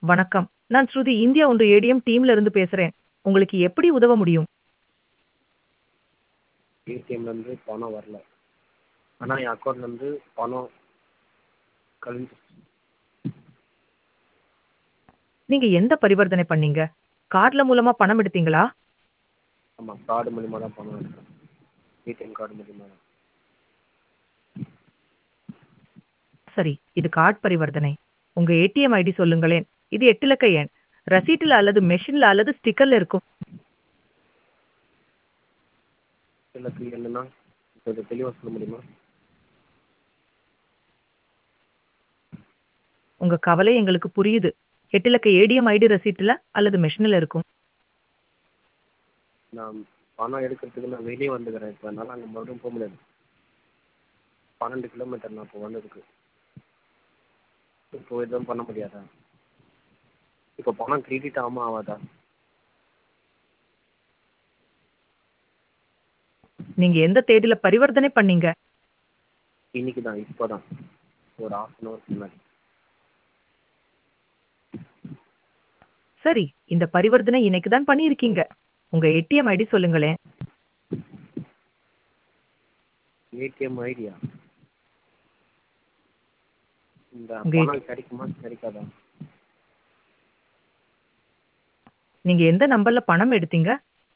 வணக்கம் நான் ஸ்ருதி இந்தியா ஒன்று ஏடிஎம் டீம்ல இருந்து பேசுறேன் உங்களுக்கு எப்படி உதவ முடியும் ஏடிஎம்லேருந்து பணம் வரல ஆனால் என் அக்கௌண்ட்லேருந்து பணம் கழிஞ்சிருச்சு நீங்க எந்த பரிவர்த்தனை பண்ணீங்க கார்டுல மூலமா பணம் எடுத்தீங்களா ஆமாம் கார்டு மூலிமா தான் பணம் எடுத்தேன் ஏடிஎம் கார்டு மூலிமா தான் சரி இது கார்டு பரிவர்த்தனை உங்க ஏடிஎம் ஐடி சொல்லுங்களேன் இது எட்டு இலக்க எண் ரசீட்டுல அல்லது மெஷின்ல அல்லது ஸ்டிக்கர்ல இருக்கும் எனக்கு என்னன்னா கொஞ்சம் தெளிவாக சொல்ல முடியுமா உங்க கவலை எங்களுக்கு புரியுது எட்டு இலக்க ஏடிஎம் ஐடி ரசீட்டுல அல்லது மெஷின்ல இருக்கும் நான் பணம் எடுக்கிறதுக்கு நான் வெளியே வந்துக்கிறேன் இப்போ என்னால் அங்கே மறுபடியும் போக முடியாது பன்னெண்டு கிலோமீட்டர் நான் இப்போ வந்ததுக்கு இப்போ எதுவும் பண்ண முடியாதா இப்போ பணம் கிரெடிட் ஆகாம ஆகாதா நீங்க எந்த தேதியில பரிவர்த்தனை பண்ணீங்க இன்னைக்கு தான் இப்போ தான் ஒரு ஹாஃப் அன் ஹவர்க்கு முன்னாடி சரி இந்த பரிவர்த்தனை இன்னைக்கு தான் பண்ணியிருக்கீங்க உங்க ஏடிஎம் ஐடி சொல்லுங்களேன் ஏடிஎம் ஐடியா இந்த உங்க பணம் கிடைக்குமா கிடைக்காதா நீங்க எந்த நம்பர்ல பணம் எடுத்தீங்க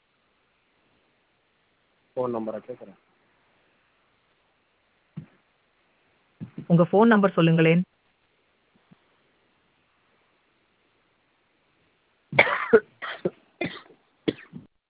ஃபோன் நம்பரை கேட்குறேன் உங்க ஃபோன் நம்பர் சொல்லுங்களேன்